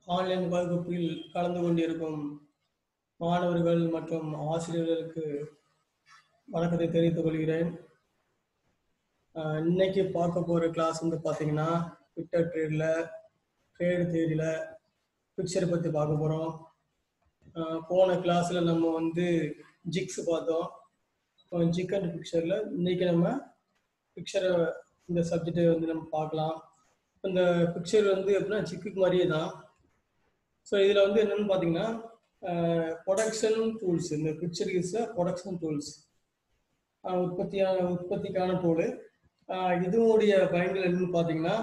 online வகுப்பில் கலந்து கொண்டிருக்கும் மாணவர்கள் மற்றும் ஆசிரியர்களுக்கு வணக்கத்தை தெரிவித்துக் கொள்கிறேன் அஹ் இன்னைக்கு பார்க்க போற கிளாஸ் வந்து பாத்தீங்கன்னா ட்விட்டர் ட்ரேடில் ட்ரேடு தேதியில் பிக்சரை பற்றி பார்க்க போகிறோம் போன கிளாஸ்ல நம்ம வந்து ஜிக்ஸ் பார்த்தோம் ஜிக் அண்ட் பிக்சரில் இன்னைக்கு நம்ம பிக்சரை இந்த சப்ஜெக்டை வந்து நம்ம பார்க்கலாம் இந்த பிக்சர் வந்து எப்படின்னா ஜிக்குக்கு மாதிரியே தான் ஸோ இதில் வந்து என்னன்னு பார்த்தீங்கன்னா ப்ரொடக்ஷன் டூல்ஸ் இந்த பிக்சர் இஸ் ப்ரொடக்ஷன் டூல்ஸ் உற்பத்தியான உற்பத்திக்கான டூலு இதனுடைய பயன்கள் என்னன்னு பார்த்தீங்கன்னா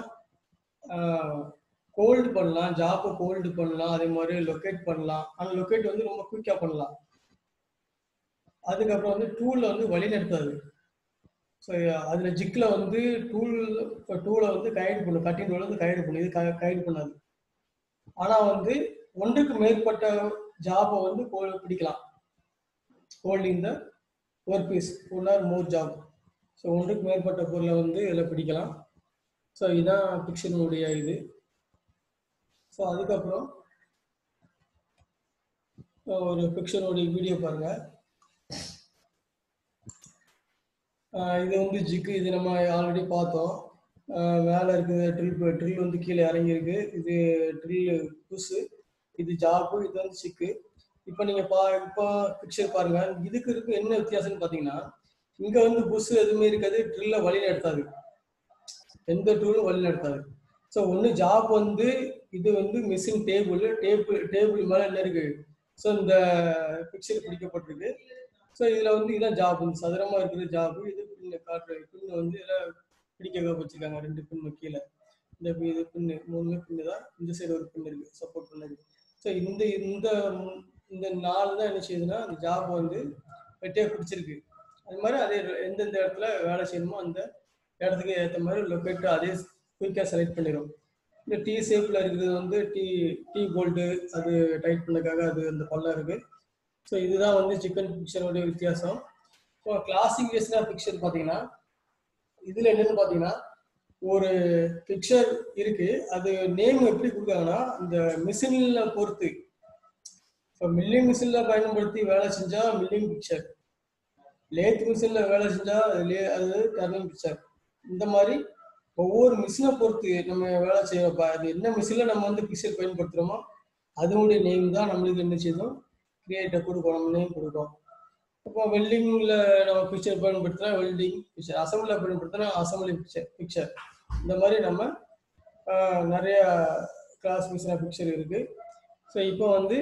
கோல்டு பண்ணலாம் ஜாப்பை கோல்டு பண்ணலாம் அதே மாதிரி லொக்கேட் பண்ணலாம் ஆனால் லொக்கேட் வந்து ரொம்ப குயிக்காக பண்ணலாம் அதுக்கப்புறம் வந்து டூலில் வந்து வழி நடத்தாது ஸோ அதில் ஜிக்கில் வந்து டூல் டூலை வந்து கைடு பண்ணும் கட்டிங் டூலை வந்து கைடு பண்ணும் இது கைடு பண்ணாது ஆனால் வந்து ஒன்றுக்கு மேற்பட்ட ஜாபை வந்து பிடிக்கலாம் holding the work piece one or more job so ஒன்றுக்கு மேற்பட்ட பொருளை வந்து இதில் பிடிக்கலாம் ஸோ இதுதான் பிக்சனுடைய இது ஸோ அதுக்கப்புறம் ஒரு பிக்சருடைய வீடியோ பாருங்க இது வந்து ஜிக்கு இது நம்ம ஆல்ரெடி பார்த்தோம் மேலே இருக்குது ட்ரில் ட்ரில் வந்து கீழே இறங்கியிருக்கு இது ட்ரில் புஷு இது ஜாப்பு இது வந்து சிக்கு இப்போ நீங்கள் பா இப்போ பிக்சர் பாருங்க இதுக்கு இருக்கு என்ன வித்தியாசம்னு பார்த்தீங்கன்னா இங்கே வந்து புஷ் எதுவுமே இருக்காது ட்ரில்ல வழி நடத்தாது எந்த டூலும் வழி நடத்தாது ஸோ ஒன்று ஜாப் வந்து இது வந்து மிஷின் டேபிள் டேபிள் டேபிள் மேலே என்ன இருக்கு ஸோ இந்த பிக்சர் பிடிக்கப்பட்டிருக்கு ஸோ இதில் வந்து இதான் ஜாப் இந்த சதுரமாக இருக்கிற ஜாப் இது பின்ன காட்டுற பின்னு வந்து இதில் பிடிக்க வச்சிருக்காங்க ரெண்டு பின்னு கீழே இந்த இது பின்னு மூணு பின்னு தான் இந்த சைடு ஒரு பின்னு இருக்கு சப்போர்ட் பண்ணது ஸோ இந்த இந்த இந்த நாலு தான் என்ன செய்யுதுன்னா அந்த ஜாப் வந்து வெட்டியாக பிடிச்சிருக்கு அது மாதிரி அதே எந்தெந்த இடத்துல வேலை செய்யணுமோ அந்த இடத்துக்கு ஏற்ற மாதிரி லொக்கேட் அதே குயிக்காக செலக்ட் பண்ணிடும் இந்த டீ ஷேப்பில் இருக்கிறது வந்து டீ டீ போல்ட்டு அது டைட் பண்ணக்காக அது அந்த பள்ளம் இருக்குது ஸோ இதுதான் வந்து சிக்கன் பிக்சரோடைய வித்தியாசம் இப்போ கிளாசிஃபிகேஷனாக பிக்சர் பார்த்தீங்கன்னா இதில் என்னென்னு பார்த்தீங்கன்னா ஒரு பிக்சர் இருக்கு அது நேம் எப்படி கொடுக்காங்கன்னா இந்த மிஷினில் பொறுத்து இப்போ மில்லிங் மிஷினில் பயன்படுத்தி வேலை செஞ்சால் மில்லிங் பிக்சர் லேத் மிஷினில் வேலை செஞ்சால் அது அது டர்னிங் பிக்சர் இந்த மாதிரி ஒவ்வொரு மிஷினை பொறுத்து நம்ம வேலை செய்யறப்ப அது என்ன மிஷினில் நம்ம வந்து பிக்சர் பயன்படுத்துகிறோமோ அதனுடைய நேம் தான் நம்மளுக்கு என்ன செய்தோம் கிரியேட்டை கொடுக்கும் நம்ம நேம் கொடுக்கும் இப்போ வெல்டிங்கில் நம்ம பிக்சர் பயன்படுத்தினா வெல்டிங் பிக்சர் அசம்பிளில் பயன்படுத்தினா அசம்பிளி பிக்சர் பிக்சர் இந்த மாதிரி நம்ம நிறைய கிளாஸ் மிஷினாக பிக்சர் இருக்குது ஸோ இப்போ வந்து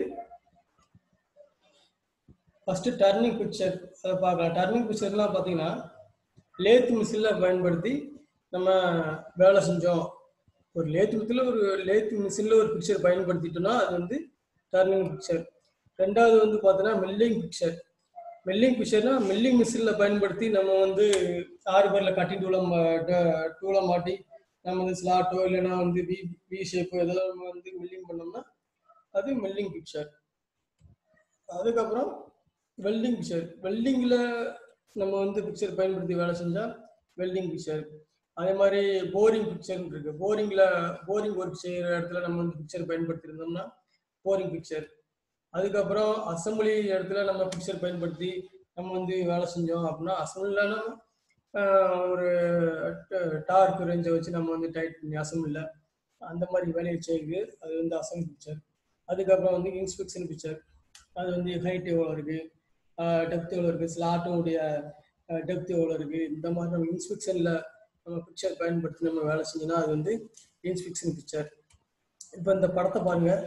ஃபஸ்ட்டு டர்னிங் பிக்சர் அதை பார்க்கலாம் டர்னிங் பிக்சர்லாம் பார்த்தீங்கன்னா லேத் மிஷினில் பயன்படுத்தி நம்ம வேலை செஞ்சோம் ஒரு லேத் மிஷினில் ஒரு லேத் மிஷினில் ஒரு பிக்சர் பயன்படுத்திட்டோம்னா அது வந்து டர்னிங் பிக்சர் ரெண்டாவது வந்து பார்த்தோன்னா மில்லிங் பிக்சர் மில்லிங் பிக்சர்னா மில்லிங் மிஷினில் பயன்படுத்தி நம்ம வந்து ஆறு பேரில் கட்டிங் டூலம் டூலம் மாட்டி நம்ம வந்து ஸ்லாட்டோ இல்லைன்னா வந்து வி வி ஷேப்போ ஏதாவது நம்ம வந்து மில்லிங் பண்ணோம்னா அது மில்லிங் பிக்சர் அதுக்கப்புறம் வெல்டிங் பிக்சர் வெல்டிங்கில் நம்ம வந்து பிக்சர் பயன்படுத்தி வேலை செஞ்சால் வெல்டிங் பிக்சர் அதே மாதிரி போரிங் பிக்சர் இருக்கு போரிங்கில் போரிங் ஒர்க் செய்கிற இடத்துல நம்ம வந்து பிக்சர் பயன்படுத்தியிருந்தோம்னா போரிங் பிக்சர் அதுக்கப்புறம் அசம்பிளி இடத்துல நம்ம பிக்சர் பயன்படுத்தி நம்ம வந்து வேலை செஞ்சோம் அப்படின்னா அசம்பிளில் ஒரு டார்க் ரேஞ்சை வச்சு நம்ம வந்து டைட் பண்ணி அசம்பிளில் அந்த மாதிரி வேலையை செய்யுது அது வந்து அசம்பிளி பிக்சர் அதுக்கப்புறம் வந்து இன்ஸ்பெக்ஷன் பிக்சர் அது வந்து ஹைட் எவ்வளோ இருக்குது டெப்த் எவ்வளோ இருக்குது ஸ்லாட்டோடைய டெப்த் எவ்வளோ இருக்குது இந்த மாதிரி நம்ம இன்ஸ்பெக்ஷனில் நம்ம பிக்சர் பயன்படுத்தி நம்ம வேலை செஞ்சோம்னா அது வந்து இன்ஸ்பெக்ஷன் பிக்சர் இப்போ இந்த படத்தை பாருங்கள்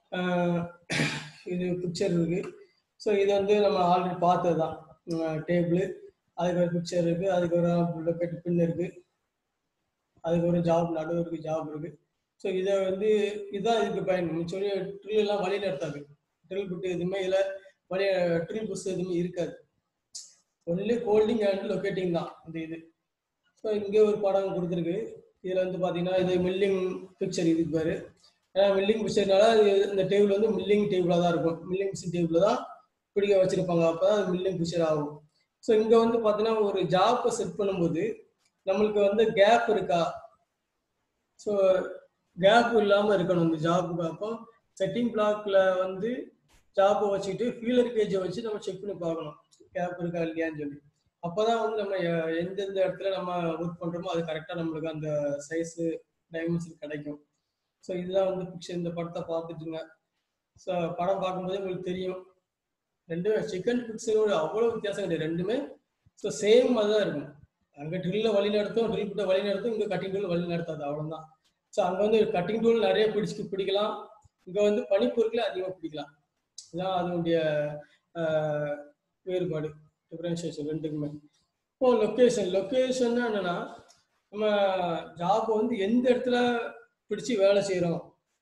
இது பிக்சர் இருக்கு ஸோ இது வந்து நம்ம ஆல்ரெடி பார்த்தது தான் டேபிள் அதுக்கு ஒரு பிக்சர் இருக்கு அதுக்கு ஒரு லொக்கேட் பின் இருக்கு அதுக்கு ஒரு ஜாப் நடுவு இருக்கு ஜாப் இருக்கு ஸோ இதை வந்து இதுதான் இதுக்கு பயன் சொல்லி ட்ரில் எல்லாம் வழி நடத்தாது ட்ரில் புட்டு எதுவுமே இதில் வழி ட்ரில் புஸ் எதுவுமே இருக்காது ஒன்லி ஹோல்டிங் அண்ட் லொக்கேட்டிங் தான் இந்த இது ஸோ இங்கே ஒரு படம் கொடுத்துருக்கு இதில் வந்து பார்த்தீங்கன்னா இது மில்லிங் பிக்சர் இதுக்கு பேர் ஏன்னா மில்லிங் பிக்சர்னால இந்த டேபிள் வந்து மில்லிங் டேபிளாக தான் இருக்கும் மில்லிங் மிஷின் டேபிள் தான் பிடிக்க வச்சிருப்பாங்க அப்போ தான் அது மில்லிங் பிக்சர் ஆகும் ஸோ இங்கே வந்து பார்த்தீங்கன்னா ஒரு ஜாப்பை செட் பண்ணும்போது நம்மளுக்கு வந்து கேப் இருக்கா ஸோ கேப் இல்லாமல் இருக்கணும் இந்த ஜாப்புக்கு அப்போ செட்டிங் பிளாக்ல வந்து ஜாப்பை வச்சுக்கிட்டு ஃபீலர் கேஜை வச்சு நம்ம செக் பண்ணி பார்க்கணும் கேப் இருக்கா இல்லையான்னு சொல்லி அப்பதான் வந்து நம்ம எ- எந்தெந்த இடத்துல நம்ம ஒர்க் பண்றோமோ அது கரெக்டா நம்மளுக்கு அந்த சைஸ் டைமென்ஷன் கிடைக்கும் ஸோ இதுதான் வந்து பிக்சர் இந்த படத்தை பார்த்துட்டுங்க ஸோ படம் பார்க்கும்போது உங்களுக்கு தெரியும் ரெண்டுமே சிக்கன் பிக்சரோட அவ்வளோ வித்தியாசம் கிடையாது ரெண்டுமே ஸோ சேம் மாதிரி தான் இருக்கும் அங்கே ட்ரில்ல வழி நடத்தும் ட்ரில் பிட்ட வழி நடத்தும் இங்கே கட்டிங் டூல் வழி நடத்தாது அவ்வளோதான் ஸோ அங்கே வந்து கட்டிங் டூல் நிறைய பிடிச்சி பிடிக்கலாம் இங்கே வந்து பனிப்பொருட்களை அதிகமாக பிடிக்கலாம் இதுதான் அதனுடைய ஆஹ், வேறுபாடு டிஃபரன்ஷியேஷன் ரெண்டுக்குமே இப்போ லொக்கேஷன் லொக்கேஷன் என்னன்னா நம்ம ஜாப் வந்து எந்த இடத்துல பிடிச்சி வேலை செய்கிறோம்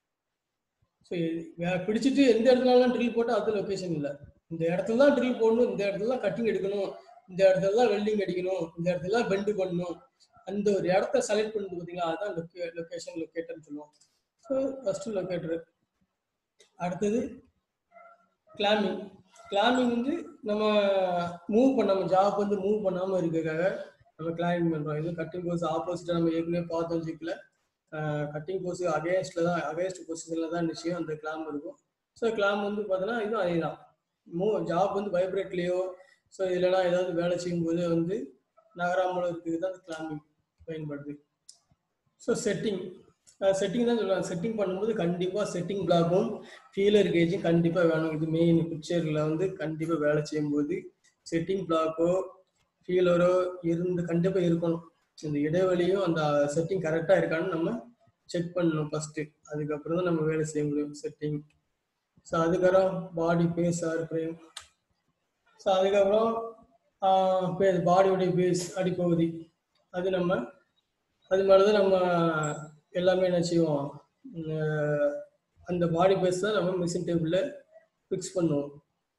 ஸோ பிடிச்சிட்டு எந்த இடத்துலலாம் ட்ரில் போட்டால் அது லொக்கேஷன் இல்லை இந்த இடத்துல தான் ட்ரில் போடணும் இந்த இடத்துல தான் கட்டிங் எடுக்கணும் இந்த இடத்துல தான் வெல்டிங் அடிக்கணும் இந்த இடத்துல தான் பெண்டு பண்ணணும் அந்த ஒரு இடத்த செலக்ட் பண்ணுறது பார்த்தீங்களா அதுதான் லொக்கே லொக்கேஷன் லொக்கேட்டர்னு சொல்லுவோம் ஸோ ஃபஸ்ட்டு லொக்கேட்டர் அடுத்தது கிளாமிங் கிளாமிங் வந்து நம்ம மூவ் பண்ணாம ஜாப் வந்து மூவ் பண்ணாம இருக்கிறதுக்காக நம்ம கிளாமிங் பண்றோம் இது கட்டிங் கோர்ஸ் ஆப்போசிட்டா நம்ம ஏற்கனவே பார்த்தோம் சிக்கல கட்டிங் கோர்ஸ் அகேன்ஸ்ட்ல தான் அகேன்ஸ்ட் பொசிஷன்ல தான் நிச்சயம் அந்த கிளாம் இருக்கும் ஸோ கிளாம் வந்து பார்த்தோன்னா இதுவும் அதே தான் மூவ் ஜாப் வந்து வைப்ரேட்லேயோ ஸோ இல்லைனா ஏதாவது வேலை செய்யும்போது வந்து நகராமல் இருக்கிறது தான் அந்த கிளாமிங் பயன்படுது ஸோ செட்டிங் செட்டிங் தான் சொல்லுவாங்க செட்டிங் பண்ணும்போது கண்டிப்பாக செட்டிங் பிளாக்கும் ஃபீலர் கேஜும் கண்டிப்பாக வேணும் இது மெயின் பிக்சரில் வந்து கண்டிப்பாக வேலை செய்யும்போது செட்டிங் பிளாக்கோ ஃபீலரோ இருந்து கண்டிப்பாக இருக்கணும் இந்த இடைவெளியும் அந்த செட்டிங் கரெக்டாக இருக்கான்னு நம்ம செக் பண்ணணும் ஃபஸ்ட்டு அதுக்கப்புறம் தான் நம்ம வேலை செய்ய முடியும் செட்டிங் ஸோ அதுக்கப்புறம் body base or frame so அதுக்கப்புறம் பேஸ் பாடியோடைய பேஸ் அடிப்பகுதி அது நம்ம அது மாதிரி தான் நம்ம எல்லாமே என்ன செய்வோம் அஹ் அந்த பாடி பேஸ் தான் நம்ம மிஷின் டேபிளில் ஃபிக்ஸ் பண்ணுவோம்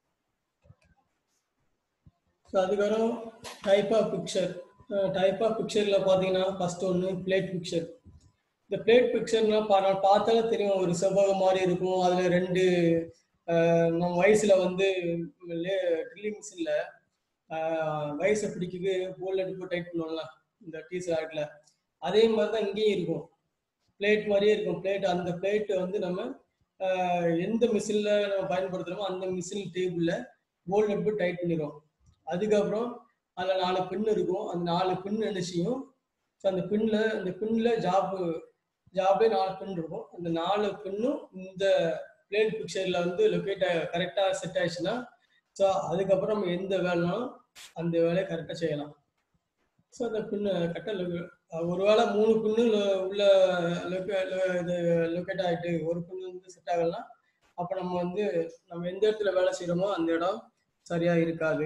ஸோ அதுக்கப்புறம் type of fixture type of பிக்சரில் பார்த்தீங்கன்னா ஃபர்ஸ்ட் ஒன்று பிளேட் பிக்சர் இந்த பிளேட் பிக்சர்னா பா நான் பார்த்தாலே தெரியும் ஒரு செவ்வகம் மாதிரி இருக்கும் அதில் ரெண்டு அஹ், நம்ம வயசில் வந்து ட்ரில்லிங் மிஷினில் வயசை பிடிக்க போல் எடுத்து டைட் பண்ணுவோம்ல இந்த டீசர் ஆர்ட்டில் அதே மாதிரி தான் இங்கேயும் இருக்கும் பிளேட் மாதிரியே இருக்கும் பிளேட் அந்த பிளேட் வந்து நம்ம ஆஹ், எந்த மிஷினில் நம்ம பயன்படுத்துகிறோமோ அந்த மிஷின் டேபிளில் போல்ட் எடுத்து டைட் பண்ணிடுவோம் அதுக்கப்புறம் அதில் நாலு பின் இருக்கும் அந்த நாலு பின் என்ன செய்யும் ஸோ அந்த பின்னில் அந்த பின்னில் ஜாப்பு ஜாப்லேயே நாலு பின் இருக்கும் அந்த நாலு பின்னும் இந்த பிளேன் பிக்சரில் வந்து லொக்கேட் கரெக்டாக செட் ஆயிடுச்சுன்னா ஸோ அதுக்கப்புறம் நம்ம எந்த வேலைனாலும் அந்த வேலையை கரெக்டாக செய்யலாம் ஸோ அந்த பின்னு கரெக்டாக ஒருவேளை மூணு பின்னு லொ- உள்ள லொக்கே- லொ- இது லொக்கேட் ஆகிட்டு ஒரு பின்னு வந்து செட் ஆகலாம் அப்போ நம்ம வந்து நம்ம எந்த இடத்துல வேலை செய்கிறோமோ அந்த இடம் சரியா இருக்காது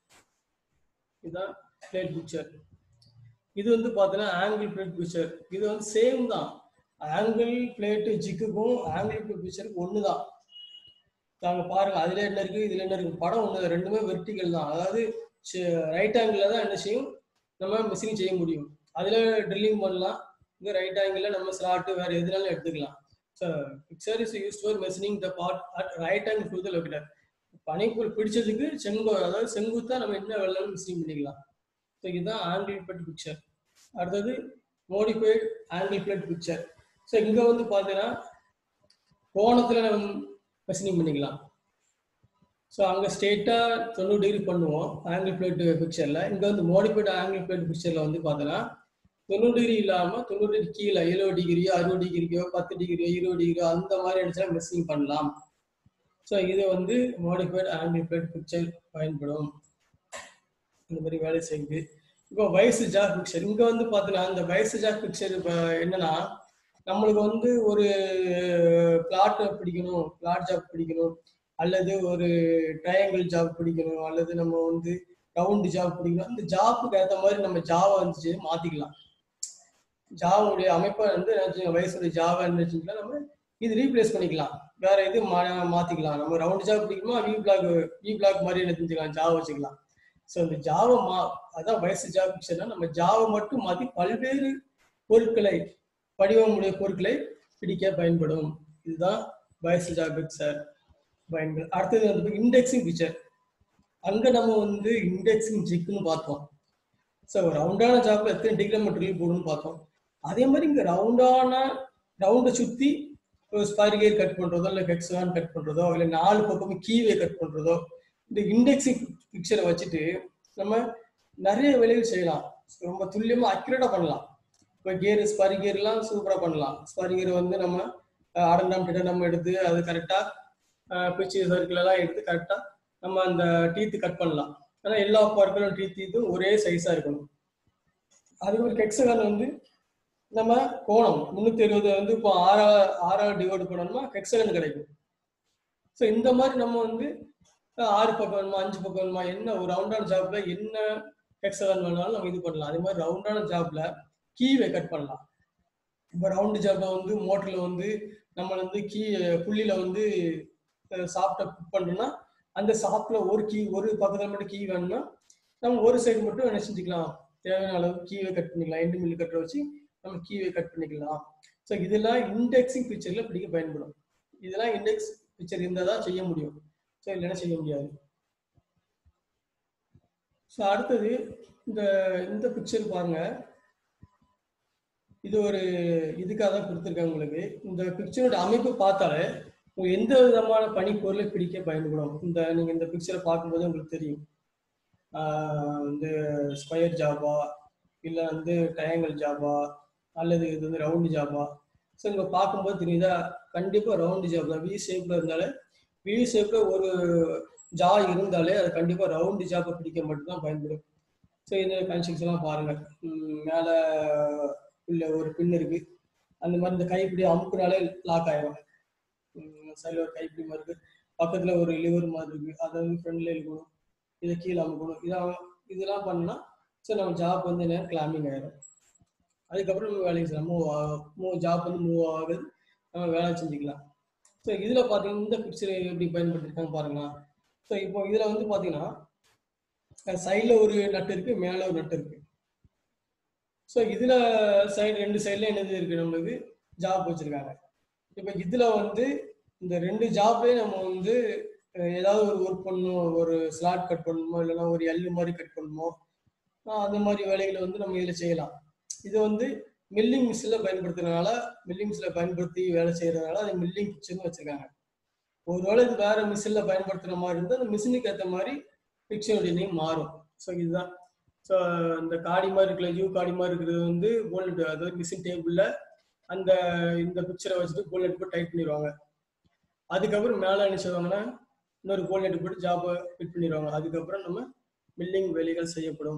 இதுதான் பிளேட் பிக்சர் இது வந்து பார்த்தீங்கன்னா ஆங்கிள் பிளேட் பிக்சர் இது வந்து சேம் தான் ஆங்கிள் பிளேட்டு ஜிக்குக்கும் ஆங்கிள் பிளேட் பிக்சருக்கு ஒன்று தான் நாங்க பாருங்க அதுல என்ன இருக்கு இதுல என்ன இருக்கு படம் ஒண்ணு ரெண்டுமே வெர்டிகல் தான் அதாவது ரைட் ஆங்கிள் தான் என்ன செய்யும் நம்ம மிஷினிங் செய்ய முடியும் அதுல ட்ரில்லிங் பண்ணலாம் இந்த ரைட் ஆங்கிள் நம்ம ஸ்லாட் வேற எதுனாலும் எடுத்துக்கலாம் so fixture is use for machining the part at right angle to the locator பனிக்குள் பிடிச்சதுக்கு செங்கோ அதாவது செங்குத்தா நம்ம என்ன வேணாலும் மிஷினிங் பண்ணிக்கலாம் ஸோ இதுதான் ஆங்கிள் பிளேட் பிக்சர் அடுத்தது modified angle plate fixture so இங்க வந்து பார்த்தீங்கன்னா கோணத்துல நம்ம மெஷினிங் பண்ணிக்கலாம் ஸோ அங்கே ஸ்ட்ரெயிட்டாக தொண்ணூறு டிகிரி பண்ணுவோம் ஆங்கிள் பிளேட் பிக்சரில் இங்கே வந்து மோடிஃபைட் ஆங்கிள் பிளேட் பிக்சரில் வந்து பார்த்தோன்னா தொண்ணூறு டிகிரி இல்லாமல் தொண்ணூறு டிகிரி கீழே எழுபது டிகிரியோ அறுபது டிகிரியோ பத்து டிகிரியோ இருபது டிகிரியோ அந்த மாதிரி அடிச்சா மெஷினிங் பண்ணலாம் ஸோ இது வந்து மோடிஃபைட் ஆங்கிள் பிளேட் பிக்சர் பயன்படும் இந்த மாதிரி வேலை செய்யுது இப்போ வயசு ஜாப் பிக்சர் இங்கே வந்து பார்த்தீங்கன்னா இந்த வயசு ஜாப் பிக்சர் இப்போ என்னன்னா நம்மளுக்கு வந்து ஒரு பிளாட் பிடிக்கணும் பிளாட் ஜாப் பிடிக்கணும் அல்லது ஒரு ட்ரையாங்கிள் ஜாப் பிடிக்கணும் அல்லது நம்ம வந்து ரவுண்டு ஜாப் பிடிக்கணும் அந்த ஜாப்புக்கு ஏற்ற மாதிரி நம்ம ஜாவா வந்துச்சு மாத்திக்கலாம் ஜாவுடைய அமைப்பை வந்து என்ன வயசுடைய ஜாவா இருந்துச்சுன்னா நம்ம இது ரீப்ளேஸ் பண்ணிக்கலாம் வேற இது மா- மாத்திக்கலாம் நம்ம ரவுண்ட் ஜாப் பிடிக்குமா வி பிளாக் வி பிளாக் மாதிரி என்ன செஞ்சுக்கலாம் ஜாவா வச்சுக்கலாம் ஸோ இந்த ஜாவா மா அதான் வயசு ஜாப் பிக்சர்னா நம்ம ஜாவா மட்டும் மாத்தி பல்வேறு பொருட்களை வடிவமுடைய பொருட்களை பிடிக்க பயன்படும் இதுதான் வயசு ஜாப் பிக்சர் பயன்படும் அடுத்தது வந்து இண்டெக்ஸிங் பிக்சர் அங்க நம்ம வந்து இண்டெக்ஸிங் ஜிக்குன்னு பார்த்தோம் ஸோ ரவுண்டான ஜாப்ல எத்தனை டிகிரி நம்ம ட்ரில் போடணும்னு பார்த்தோம் அதே மாதிரி இங்க ரவுண்டான ரவுண்டை சுத்தி ஒரு ஸ்பைர் கியர் கட் பண்றதோ இல்லை ஹெக்ஸான் கட் பண்றதோ இல்லை நாலு பக்கமும் கீவே கட் பண்றதோ இந்த இண்டெக்ஸிங் பிக்சரை வச்சுட்டு நம்ம நிறைய வேலைகள் செய்யலாம் ரொம்ப துல்லியமா அக்யூரேட்டா பண்ணலாம் இப்போ கியர் ஸ்பரி கியர்லாம் சூப்பரா பண்ணலாம் ஸ்பரி கியர் வந்து நம்ம அரண்டாம் கிட்ட நம்ம எடுத்து அது கரெக்டா பிச்சு சர்க்கிள் எல்லாம் எடுத்து கரெக்டா நம்ம அந்த டீத்து கட் பண்ணலாம் ஆனா எல்லா பார்க்கலும் டீத் இதுவும் ஒரே சைஸா இருக்கணும் அது ஒரு ஹெக்ஸகன் வந்து நம்ம கோணம் முன்னூத்தி இருபது வந்து இப்போ ஆறா ஆறா டிவைட் பண்ணணுமா ஹெக்ஸகன் கிடைக்கும் ஸோ இந்த மாதிரி நம்ம வந்து அஹ், ஆறு பக்கம் வேணுமா அஞ்சு பக்கம் வேணுமா என்ன ஒரு ரவுண்டான ஜாப்ல என்ன ஹெக்ஸகன் வேணாலும் நம்ம இது பண்ணலாம் அதே மாதிரி ரவுண்டான ஜாப்ல கீவை கட் பண்ணலாம் இப்போ ரவுண்டு ஜாப்ல வந்து மோட்டர்ல வந்து நம்ம வந்து கீ புள்ளியில வந்து சாஃப்டா குக் பண்றோம்னா அந்த சாஃப்ட்ல ஒரு கீ ஒரு பக்கத்துல மட்டும் கீ வேணும்னா நம்ம ஒரு சைடு மட்டும் என்ன செஞ்சுக்கலாம் தேவையான அளவு கீவை கட் பண்ணிக்கலாம் எண்டு மில்லு கட்டரை வச்சு நம்ம கீவை கட் பண்ணிக்கலாம் ஸோ இதெல்லாம் இண்டெக்ஸிங் பிக்சர்ல பிடிக்க பயன்படும் இதெல்லாம் இண்டெக்ஸ் பிக்சர் இருந்தால் தான் செய்ய முடியும் ஸோ இல்லைன்னா செய்ய முடியாது ஸோ அடுத்தது இந்த இந்த பிக்சர் பாருங்க இது ஒரு இதுக்காக தான் கொடுத்துருக்காங்க உங்களுக்கு இந்த பிக்சரோட அமைப்பு பார்த்தாலே உங்களுக்கு எந்த விதமான பனிப்பொருளை பிடிக்க பயன்படும் இந்த நீங்க இந்த பிக்சரை பார்க்கும்போது உங்களுக்கு தெரியும் ஆஹ் வந்து ஸ்கொயர் ஜாபா இல்லை வந்து ட்ரையாங்கிள் ஜாபா அல்லது இது வந்து ரவுண்டு ஜாபா ஸோ இங்கே பார்க்கும்போது தெரியுதா கண்டிப்பாக ரவுண்டு ஜாப் தான் வி ஷேப்பில் இருந்தாலே வி ஷேப்பில் ஒரு ஜா இருந்தாலே அது கண்டிப்பாக ரவுண்டு ஜாப்பை பிடிக்க மட்டும்தான் பயன்படும் ஸோ இந்த கன்ஸ்ட்ரக்ஷன்லாம் பாருங்கள் மேலே உள்ள ஒரு பின் இருக்கு அந்த மாதிரி இந்த கைப்பிடி அமுக்குனாலே லாக் ஆயிரும் சைடில் ஒரு கைப்பிடி மாதிரி இருக்கு பக்கத்தில் ஒரு லிவர் மாதிரி இருக்கு அதை வந்து ஃப்ரண்ட்ல இழுக்கணும் இதை கீழே அமுக்கணும் இதெல்லாம் இதெல்லாம் பண்ணா ஸோ நம்ம ஜாப் வந்து என்ன கிளாம்பிங் ஆயிரும் அதுக்கப்புறம் நம்ம வேலைக்கு செய்யலாம் மூவ் மூவ் ஜாப் வந்து மூவ் ஆகுது நம்ம வேலை செஞ்சுக்கலாம் ஸோ இதில் பார்த்தீங்கன்னா இந்த பிக்சர் எப்படி பயன்படுத்திருக்காங்க பாருங்களா ஸோ இப்போ இதில் வந்து பார்த்தீங்கன்னா சைடில் ஒரு நட்டு இருக்கு மேலே ஒரு நட்டு இருக்கு ஸோ இதில் சைடு ரெண்டு சைடில் என்னது இருக்கு நம்மளுக்கு ஜாப் வச்சிருக்காங்க இப்போ இதில் வந்து இந்த ரெண்டு ஜாப்லேயே நம்ம வந்து அஹ், ஏதாவது ஒரு ஒர்க் பண்ணணும் ஒரு ஸ்லாட் கட் பண்ணணுமோ இல்லைன்னா ஒரு எல்லு மாதிரி கட் பண்ணணுமோ ஆஹ், அந்த மாதிரி வேலைகளை வந்து நம்ம இதில் செய்யலாம் இது வந்து மில்லிங் மிஷினில் பயன்படுத்துறதுனால மில்லிங் மிஷினில் பயன்படுத்தி வேலை செய்யறதுனால அது மில்லிங் கிச்சன் வச்சிருக்காங்க ஒருவேளை இது வேற மிஷினில் பயன்படுத்துற மாதிரி இருந்தால் அந்த மிஷினுக்கு ஏற்ற மாதிரி பிக்சருடைய நேம் மாறும் ஸோ இதுதான் ஸோ இந்த காடி மாதிரி இருக்குல்ல யூ காடி மாதிரி இருக்கிறது வந்து போல்ட் அதாவது மிஷின் டேபிளில் அந்த இந்த பிக்சரை வச்சுட்டு போல்ட் போட்டு டைட் பண்ணிடுவாங்க அதுக்கப்புறம் மேலே என்ன செய்வாங்கன்னா இன்னொரு கோல்நெட் போட்டு ஜாபை ஃபிட் பண்ணிடுவாங்க அதுக்கப்புறம் நம்ம மில்லிங் வேலைகள் செய்யப்படும்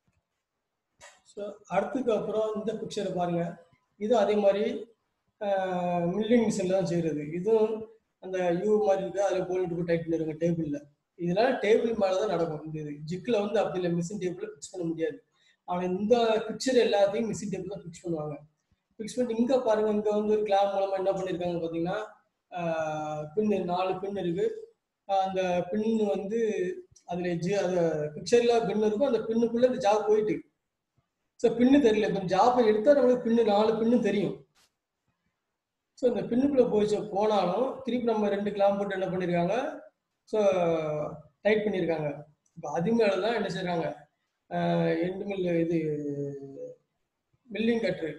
ஸோ அடுத்துக்கு அப்புறம் இந்த பிக்சரை பாருங்க இதுவும் அதே மாதிரி மில்லிங் மிஷினில் தான் செய்கிறது இதுவும் அந்த யூ மாதிரி இருக்கு அதில் கோல்நெட் போட்டு டைட் பண்ணிடுவாங்க டேபிளில் இதெல்லாம் டேபிள் மேலே தான் நடக்கும் இந்த இது ஜிக்கில் வந்து அப்படி இல்லை மிஷின் டேபிளில் ஃபிக்ஸ் பண்ண முடியாது ஆனால் இந்த பிக்சர் எல்லாத்தையும் மிஷின் டேபிள் தான் ஃபிக்ஸ் பண்ணுவாங்க ஃபிக்ஸ் பண்ணி இங்கே பாருங்க இங்கே வந்து ஒரு கிளாப் மூலமாக என்ன பண்ணியிருக்காங்க பார்த்தீங்கன்னா பின்னு நாலு பின் இருக்கு ஆஹ் அந்த பின்னு வந்து அதுல ஜி அந்த பிக்சர்ல பின் இருக்கும் அந்த பின்னுக்குள்ள இந்த ஜாப் போயிட்டு ஸோ பின்னு தெரியல இப்போ ஜாப்பை எடுத்தா நம்மளுக்கு பின்னு நாலு பின்னு தெரியும் ஸோ இந்த பின்னுக்குள்ள போயிச்சு போனாலும் திருப்பி நம்ம ரெண்டு கிளாம் போட்டு என்ன பண்ணியிருக்காங்க ஸோ டைட் பண்ணியிருக்காங்க இப்போ அது மேலே தான் என்ன செய்றாங்க எண்டு மில் இது milling cutter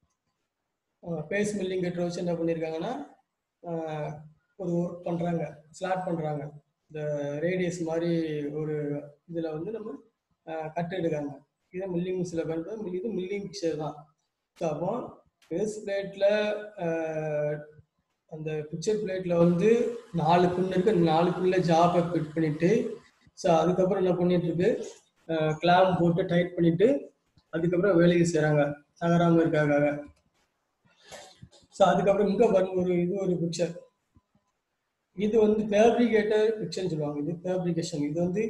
face milling cutter வச்சு என்ன பண்ணியிருக்காங்கன்னா ஆஹ் ஒரு ஒர்க் பண்ணுறாங்க ஸ்லாட் பண்ணுறாங்க இந்த ரேடியஸ் மாதிரி ஒரு இதில் வந்து நம்ம கட் எடுக்காங்க இதை மில்லிங் மிக்ஸில் பயன்படுத்த இது மில்லிங் மிக்சர் தான் ஸோ அப்போ பேஸ் பிளேட்டில் அந்த பிக்சர் பிளேட்டில் வந்து நாலு பின் இருக்கு அந்த நாலு பின்னில் ஜாப்பை ஃபிட் பண்ணிட்டு ஸோ அதுக்கப்புறம் என்ன பண்ணிட்டு இருக்கு கிளாம் போட்டு டைட் பண்ணிட்டு அதுக்கப்புறம் வேலைக்கு செய்கிறாங்க தகராமல் இருக்காங்க ஸோ அதுக்கப்புறம் இங்கே பாருங்க ஒரு இது ஒரு பிக்சர் இது வந்து ஃபேப்ரிகேட்டர் பிக்சர்னு சொல்லுவாங்க இது ஃபேப்ரிகேஷன் இது வந்து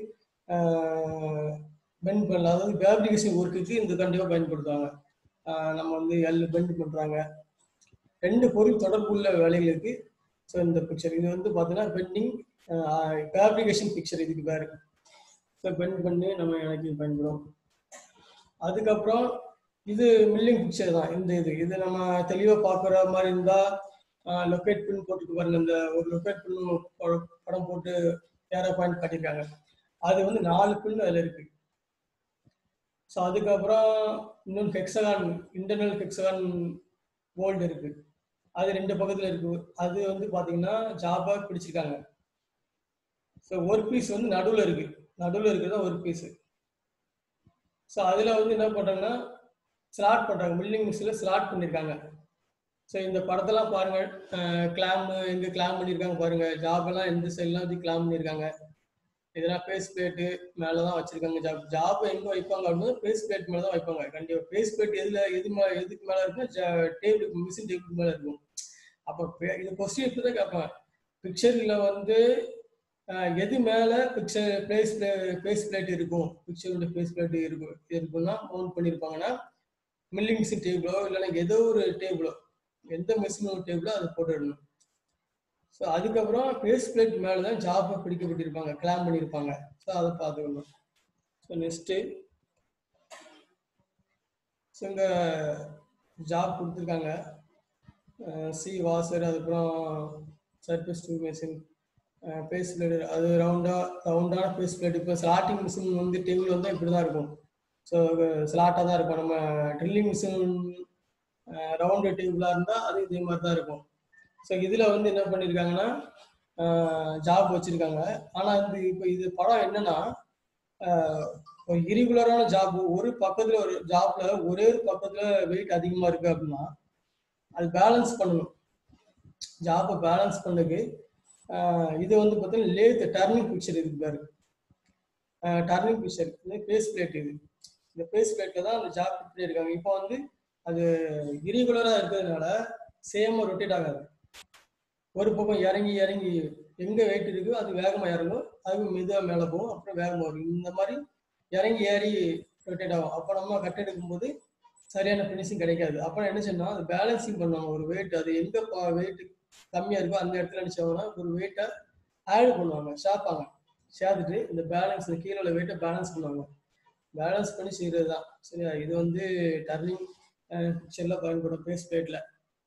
பெண்ட் பண்ணலாம் அதாவது ஃபேப்ரிகேஷன் ஒர்க்குக்கு இந்த கண்டிப்பாக பயன்படுத்துவாங்க ஆஹ் நம்ம வந்து எல் பெண்ட் பண்ணுறாங்க ரெண்டு பொருள் தொடர்புள்ள வேலைகளுக்கு ஸோ இந்த பிக்சர் இது வந்து பார்த்தீங்கன்னா பெண்டிங் ஃபேப்ரிகேஷன் பிக்சர் இதுக்கு பேர் ஸோ பெண்ட் பண்ணி நம்ம எனக்கு பயன்படும் அதுக்கப்புறம் இது மில்லிங் பிக்சர் தான் இந்த இது இது நம்ம தெளிவாக பார்க்குற மாதிரி இருந்தால் லொக்கேட் பின் போட்டுட்டு பாருங்க இந்த ஒரு லொக்கேட் பின் படம் போட்டு ஏரோ பாயிண்ட் காட்டியிருக்காங்க அது வந்து நாலு பின் அதில் இருக்கு ஸோ அதுக்கப்புறம் இன்னொன்று ஹெக்ஸகான் இன்டர்னல் ஹெக்ஸகான் போல்டு இருக்கு அது ரெண்டு பக்கத்துல இருக்கு அது வந்து பாத்தீங்கன்னா ஜாபா பிடிச்சிருக்காங்க ஸோ ஒர்க் பீஸ் வந்து நடுவில் இருக்கு நடுவில் இருக்கிறது ஒர்க் பீஸ் ஸோ அதில் வந்து என்ன பண்ணுறாங்கன்னா ஸ்லாட் பண்ணுறாங்க மில்லிங் மிஷினில் ஸ்லாட் பண்ணியிருக்காங்க ஸோ இந்த படத்தெல்லாம் பாருங்க கிளாம் எங்கே கிளாம் பண்ணியிருக்காங்க பாருங்க ஜாப் எல்லாம் எந்த சைட்லாம் வந்து கிளாம் பண்ணியிருக்காங்க இதெல்லாம் ஃபேஸ் பிளேட்டு மேலே தான் வச்சிருக்காங்க ஜாப் ஜாப் எங்கே வைப்பாங்க அப்படின்னா ஃபேஸ் பிளேட் மேலே தான் வைப்பாங்க கண்டிப்பாக ஃபேஸ் பிளேட் எதில் எது மேலே எதுக்கு மேலே இருக்குன்னா டேபிள் மிஷின் டேபிள் மேலே இருக்கும் அப்போ இது கொஸ்டின் இப்படி தான் கேட்பாங்க பிக்சரில் வந்து அஹ், எது மேலே பிக்சர் ஃபேஸ் பிளே ஃபேஸ் பிளேட் இருக்கும் பிக்சரோட ஃபேஸ் பிளேட் இருக்கும் இருக்குன்னா மவுண்ட் பண்ணியிருப்பாங்கன்னா மில்லிங் மிஷின் டேபிளோ இல்லைன்னா ஏதோ ஒரு டேபிளோ எந்த மிஷினோட டேபிளோ அதை போட்டுடணும் ஸோ அதுக்கப்புறம் ஃபேஸ் பிளேட் மேலே தான் ஜாப்பை பிடிக்கப்பட்டிருப்பாங்க கிளாம் பண்ணியிருப்பாங்க ஸோ அதை பார்த்துக்கணும் ஸோ நெக்ஸ்ட்டு ஸோ இங்கே ஜாப் கொடுத்துருக்காங்க சி வாசர் அதுக்கப்புறம் surface to machine face plate அது ரவுண்டாக ரவுண்டான ஃபேஸ் பிளேட் இப்போ ஸ்லாட்டிங் மிஷின் வந்து டேபிள் வந்து இப்படி தான் இருக்கும் ஸோ ஸ்லாட்டாக தான் இருக்கும் நம்ம ட்ரில்லிங் மிஷின் ரவுண்டு டேபிளாக இருந்தால் அது இதே மாதிரி தான் இருக்கும் ஸோ இதில் வந்து என்ன பண்ணியிருக்காங்கன்னா ஜாப் வச்சுருக்காங்க ஆனால் இது இப்போ இது படம் என்னன்னா ஆஹ், ஒரு இரிகுலரான ஜாப் ஒரு பக்கத்தில் ஒரு ஜாப்ல ஒரே ஒரு பக்கத்தில் வெயிட் அதிகமாக இருக்கு அப்படின்னா அது பேலன்ஸ் பண்ணணும் ஜாப்பை பேலன்ஸ் பண்ணதுக்கு ஆஹ், இது வந்து பார்த்தீங்கன்னா லேத் டர்னிங் பிக்சர் இருக்கு பாரு டர்னிங் பிக்சர் இது ஃபேஸ் பிளேட் இது இந்த ஃபேஸ் பிளேட்ல தான் அந்த ஜாப் இப்படி இருக்காங்க இப்போ வந்து அது இரிகுலரா இருக்கிறதுனால சேமா ரொட்டேட் ஆகாது ஒரு பக்கம் இறங்கி இறங்கி எங்க வெயிட் இருக்கோ அது வேகமா இறங்கும் அது மெதுவா மேல போகும் அப்புறம் வேகமா வரும் இந்த மாதிரி இறங்கி ஏறி ரொட்டேட் ஆகும் அப்போ நம்ம கட் எடுக்கும்போது சரியான ஃபினிஷிங் கிடைக்காது அப்புறம் என்ன செய்யணும் அது பேலன்சிங் பண்ணுவாங்க ஒரு வெயிட் அது எங்க வெயிட் கம்மியா இருக்கோ அந்த இடத்துல என்ன செய்வாங்கன்னா ஒரு வெயிட்டை ஆட் பண்ணுவாங்க ஷாப்பாங்க சேர்த்துட்டு இந்த பேலன்ஸ் கீழே உள்ள வெயிட்டை பேலன்ஸ் பண்ணுவாங்க பேலன்ஸ் பண்ணி செய்யறது தான் சரியா இது வந்து டர்னிங் பிக்சர்ல பயன்படும் ஃபேஸ் பிளேட்ல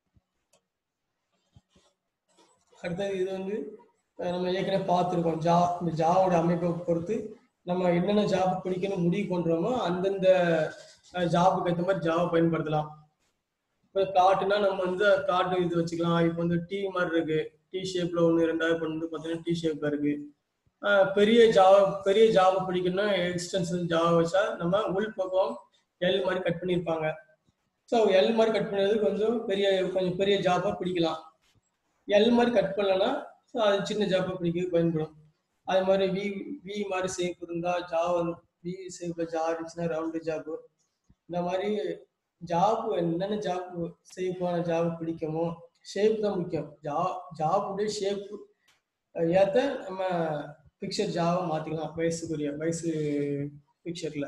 அடுத்தது இது வந்து அஹ், நம்ம ஏற்கனவே பார்த்துருக்கோம் ஜா இந்த ஜாவோட அமைப்பை பொறுத்து நம்ம என்னென்ன ஜாப் பிடிக்கணும் முடிவு பண்றோமோ அந்தந்த ஜாபுக்கு ஏற்ற மாதிரி ஜாவை பயன்படுத்தலாம் இப்போ காட்டுனா நம்ம வந்து காட்டு இது வச்சுக்கலாம் இப்போ வந்து டீ மாதிரி இருக்கு டீ ஷேப்ல ஒன்று ரெண்டாவது இப்போ வந்து பார்த்தீங்கன்னா டீ ஷேப்ல இருக்கு ஆஹ் பெரிய ஜாவா பெரிய ஜாவை பிடிக்கணும்னா எக்ஸ்டென்ஷன் ஜாவா வச்சா நம்ம உள் பக்கம் எல் மாதிரி கட் பண்ணியிருப்பாங்க ஸோ எல் மாதிரி கட் பண்ணது கொஞ்சம் பெரிய கொஞ்சம் பெரிய ஜாபா பிடிக்கலாம் எல் மாதிரி கட் பண்ணலன்னா ஸோ அது சின்ன ஜாப்பா பிடிக்க பயன்படும் அது மாதிரி வி வி மாதிரி ஷேப் இருந்தா ஜாவா வி ஷேப்ல ஜா இருந்துச்சுன்னா ரவுண்டு ஜாப்பு இந்த மாதிரி ஜாப் என்னென்ன ஜாப் ஷேப்பான ஜாப் பிடிக்குமோ ஷேப் தான் முக்கியம் ஜா ஜாபுடைய ஷேப் ஏற்ற நம்ம பிக்சர் ஜாவை மாற்றிக்கலாம் வயசுக்குரிய வயசு பிக்சரில்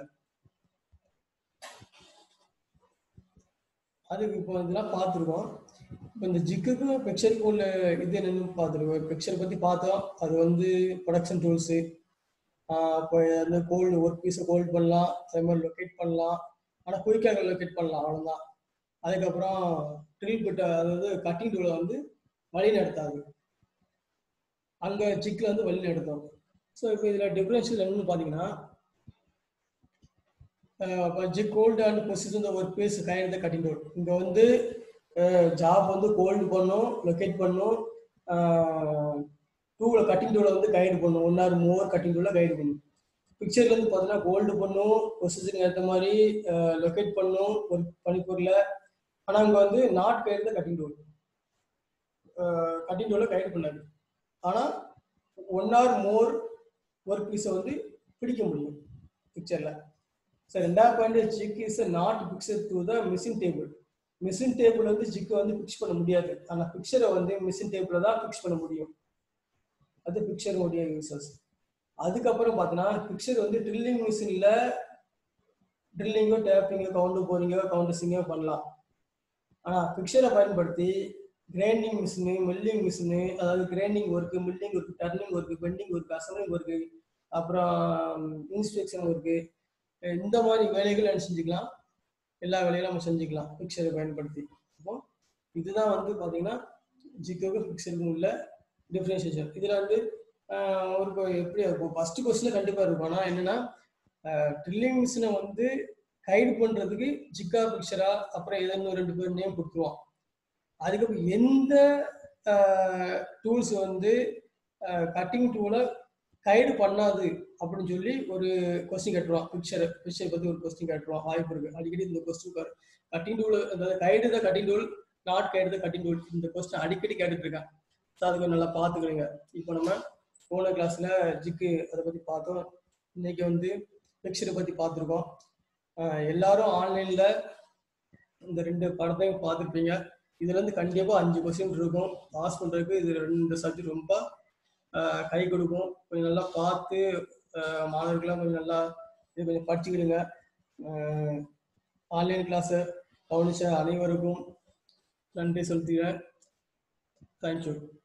அதுக்கு இப்போ இதெல்லாம் பார்த்துருக்கோம் இப்போ இந்த ஜிக்குக்கும் பிக்சருக்கும் உள்ள இது என்னன்னு பார்த்துருக்கோம் பிக்சர் பற்றி பார்த்தோம் அது வந்து ப்ரொடக்ஷன் டூல்ஸு இப்போ அந்த கோல்டு ஒர்க் பீஸை கோல்டு பண்ணலாம் அதே மாதிரி லொக்கேட் பண்ணலாம் ஆனால் குயிக்காக லொக்கேட் பண்ணலாம் அவ்வளோதான் அதுக்கப்புறம் ட்ரில் பிட்ட அதாவது கட்டிங் டூலை வந்து வழி நடத்தாது அங்கே ஜிக்கில் வந்து வழி நடத்தும் ஸோ இப்போ இதில் டிஃப்ரென்ஷியல் என்னன்னு பார்த்தீங்கன்னா jig hold and position work place guide the cutting tool இங்கே வந்து ஜாப் வந்து கோல்டு பண்ணும் லொக்கேட் பண்ணும் டூவில் கட்டிங் டூவில் வந்து கைடு பண்ணும் ஒன் ஆர் மோர் கட்டிங் டூவில் கைடு பண்ணும் பிக்சர்ல இருந்து பார்த்தீங்கன்னா கோல்டு பண்ணும் பொசிஷன் ஏற்ற மாதிரி லொக்கேட் பண்ணும் ஒரு பனிப்பொருளை ஆனால் அங்கே வந்து நாட் கைடு தான் கட்டிங் டூல் கட்டிங் டூவில் கைடு பண்ணாது ஆனால் ஒன் ஆர் மோர் ஒர்க் பீஸை வந்து பிடிக்க முடியும் பிக்சரில் ஸோ ரெண்டாவது point jig is not fixture to the machine table machine table வந்து ஜிக்கை வந்து ஃபிக்ஸ் பண்ண முடியாது ஆனால் பிக்சரை வந்து மிஷின் டேபிளில் தான் ஃபிக்ஸ் பண்ண முடியும் அது பிக்சருடைய யூசஸ் அதுக்கப்புறம் பார்த்தீங்கன்னா பிக்சர் வந்து ட்ரில்லிங் மிஷினில் ட்ரில்லிங்கோ டேப்பிங்கோ கவுண்டர் போரிங்கோ கவுண்டர்ஸிங்கோ பண்ணலாம் ஆனால் பிக்சரை பயன்படுத்தி கிரைண்டிங் மிஷினு மில்லிங் மிஷினு அதாவது grinding work milling work turning work bending work assembling work அப்புறம் இன்ஸ்பெக்ஷன் ஒர்க்கு இந்த மாதிரி வேலைகள் நம்ம செஞ்சுக்கலாம் எல்லா வேலையும் நம்ம செஞ்சுக்கலாம் பிக்சரை பயன்படுத்தி அப்போ இதுதான் வந்து பார்த்தீங்கன்னா ஜிக்கோக்கு பிக்சருக்கும் உள்ள டிஃப்ரென்சியேஷன் இதில் வந்து ஒரு எப்படி இருக்கும் ஃபர்ஸ்ட் கொஸ்டின் கண்டிப்பாக இருக்கும் ஆனால் என்னன்னா ட்ரில்லிங் மிஷினை வந்து கைடு பண்ணுறதுக்கு ஜிக்கா பிக்சரா அப்புறம் ஏதோ ரெண்டு பேர் நேம் கொடுத்துருவான் அதுக்கப்புறம் எந்த டூல்ஸ் வந்து கட்டிங் டூலை கைடு பண்ணாது அப்படின்னு சொல்லி ஒரு கொஸ்டின் கேட்டுருவான் பிக்சர் பிக்சர் பற்றி ஒரு கொஸ்டின் கேட்டுருவான் வாய்ப்பு இருக்கு அடிக்கடி இந்த கொஸ்டின் கட்டிங் டூல் அதாவது கைடு தான் கட்டிங் டூல் நாட் கைடு தான் கட்டிங் டூல் இந்த கொஸ்டின் அடிக்கடி கேட்டுட்டு இருக்கேன் ஸோ அதுக்கு நல்லா பார்த்துக்கிடுங்க இப்போ நம்ம போன கிளாஸில் ஜிக்கு அதை பற்றி பார்த்தோம் இன்னைக்கு வந்து பிக்சரை பற்றி பார்த்துருக்கோம் ஆஹ் எல்லாரும் ஆன்லைனில் இந்த ரெண்டு படத்தையும் பார்த்துருப்பீங்க இதுல இருந்து கண்டிப்பாக அஞ்சு கொஸ்டின் இருக்கும் பாஸ் பண்ணுறதுக்கு இது ரெண்டு சப்ஜெக்ட் ரொம்ப ஆஹ் கை கொடுக்கும் கொஞ்சம் நல்லா பார்த்து ஆஹ் மாணவர்கள்லாம் கொஞ்சம் நல்லா இது கொஞ்சம் படிச்சுக்கிடுங்க ஆன்லைன் கிளாஸை கவனிச்ச அனைவருக்கும் நன்றி செலுத்துகிறேன் தேங்க்யூ